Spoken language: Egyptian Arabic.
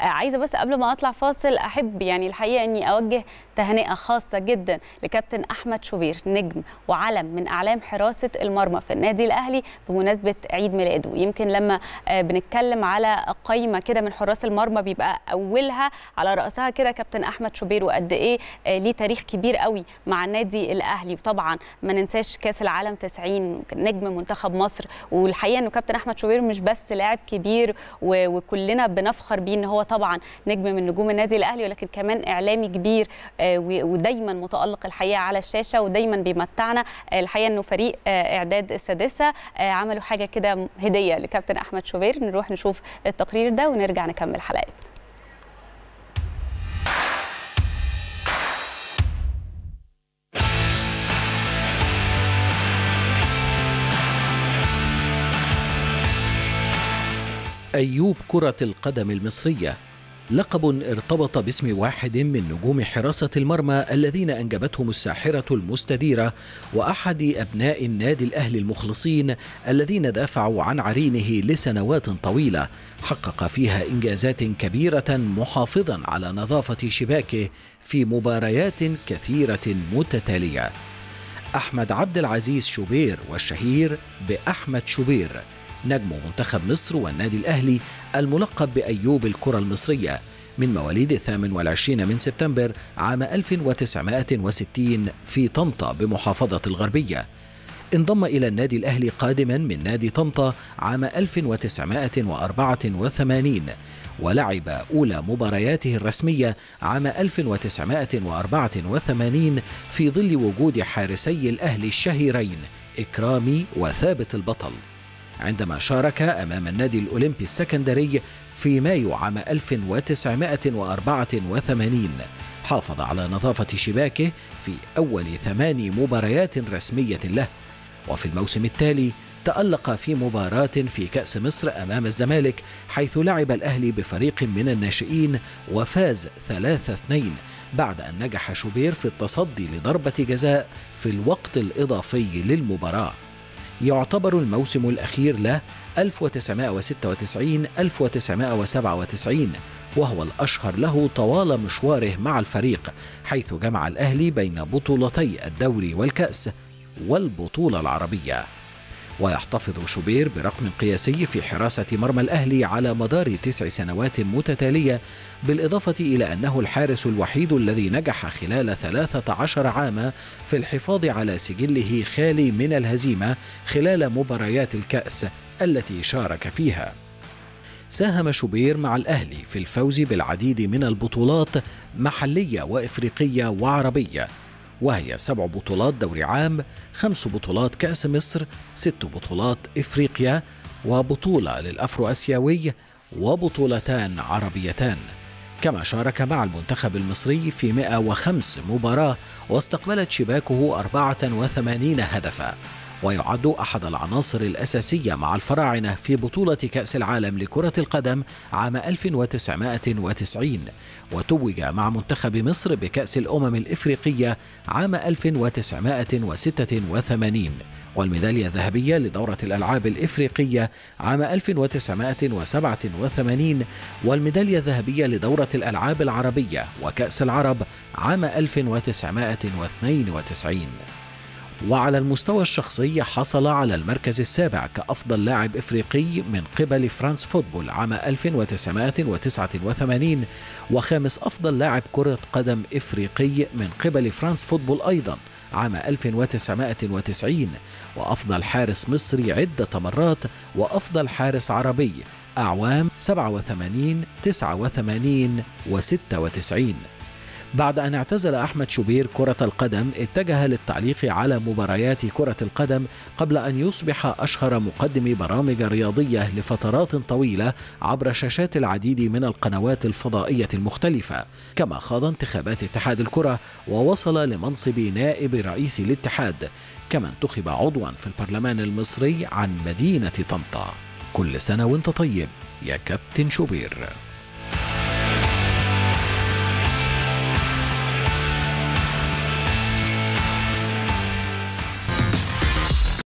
عايزه بس قبل ما اطلع فاصل احب يعني الحقيقه اني اوجه تهنئه خاصه جدا لكابتن احمد شوبير نجم وعلم من اعلام حراسه المرمى في النادي الاهلي بمناسبه عيد ميلاده يمكن لما بنتكلم على قائمه كده من حراس المرمى بيبقى اولها على راسها كده كابتن احمد شوبير وقد ايه ليه تاريخ كبير قوي مع النادي الاهلي وطبعا ما ننساش كاس العالم 90 نجم منتخب مصر والحقيقه انه كابتن احمد شوبير مش بس لاعب كبير وكلنا بنفخر بيه ان هو طبعا نجم من نجوم النادي الاهلي ولكن كمان اعلامي كبير ودايما متالق الحقيقه على الشاشه ودايما بيمتعنا الحقيقه انه فريق اعداد السادسه عملوا حاجه كده هديه لكابتن احمد شوبير نروح نشوف التقرير ده ونرجع نكمل حلقتنا أيوب كرة القدم المصرية لقب ارتبط باسم واحد من نجوم حراسة المرمى الذين أنجبتهم الساحرة المستديرة وأحد أبناء النادي الأهلي المخلصين الذين دافعوا عن عرينه لسنوات طويلة حقق فيها إنجازات كبيرة محافظا على نظافة شباكه في مباريات كثيرة متتالية أحمد عبد العزيز شوبير والشهير بأحمد شوبير نجم منتخب مصر والنادي الأهلي الملقب بأيوب الكرة المصرية من مواليد الثامن والعشرين من سبتمبر عام 1960 في طنطا بمحافظة الغربية انضم إلى النادي الأهلي قادما من نادي طنطا عام 1984 ولعب أولى مبارياته الرسمية عام 1984 في ظل وجود حارسي الأهلي الشهيرين إكرامي وثابت البطل عندما شارك أمام النادي الأولمبي السكندري في مايو عام 1984 حافظ على نظافة شباكه في أول ثمان مباريات رسمية له وفي الموسم التالي تألق في مباراة في كأس مصر أمام الزمالك حيث لعب الأهلي بفريق من الناشئين وفاز 3-2 بعد أن نجح شوبير في التصدي لضربة جزاء في الوقت الإضافي للمباراة يعتبر الموسم الأخير له 1996 1997 وهو الأشهر له طوال مشواره مع الفريق حيث جمع الأهلي بين بطولتي الدوري والكأس والبطولة العربية ويحتفظ شوبير برقم قياسي في حراسة مرمى الأهلي على مدار تسع سنوات متتالية بالإضافة إلى أنه الحارس الوحيد الذي نجح خلال 13 عاما في الحفاظ على سجله خالي من الهزيمة خلال مباريات الكأس التي شارك فيها ساهم شوبير مع الأهلي في الفوز بالعديد من البطولات محلية وإفريقية وعربية وهي سبع بطولات دوري عام خمس بطولات كأس مصر ست بطولات إفريقيا وبطولة للأفرو أسيوي وبطولتان عربيتان كما شارك مع المنتخب المصري في 105 مباراة واستقبلت شباكه 84 هدفا ويعد أحد العناصر الأساسية مع الفراعنة في بطولة كأس العالم لكرة القدم عام 1990 وتوج مع منتخب مصر بكأس الأمم الإفريقية عام 1986 والميدالية الذهبية لدورة الألعاب الإفريقية عام 1987 والميدالية الذهبية لدورة الألعاب العربية وكأس العرب عام 1992 وعلى المستوى الشخصي حصل على المركز السابع كأفضل لاعب إفريقي من قبل فرانس فوتبول عام 1989 وخامس أفضل لاعب كرة قدم إفريقي من قبل فرانس فوتبول أيضا عام 1990 وأفضل حارس مصري عدة مرات وأفضل حارس عربي أعوام 87 89 و96 بعد أن اعتزل أحمد شوبير كرة القدم اتجه للتعليق على مباريات كرة القدم قبل أن يصبح أشهر مقدم برامج رياضية لفترات طويلة عبر شاشات العديد من القنوات الفضائية المختلفة كما خاض انتخابات اتحاد الكرة ووصل لمنصب نائب رئيس الاتحاد كما انتخب عضوا في البرلمان المصري عن مدينة طنطا كل سنة وانت طيب يا كابتن شوبير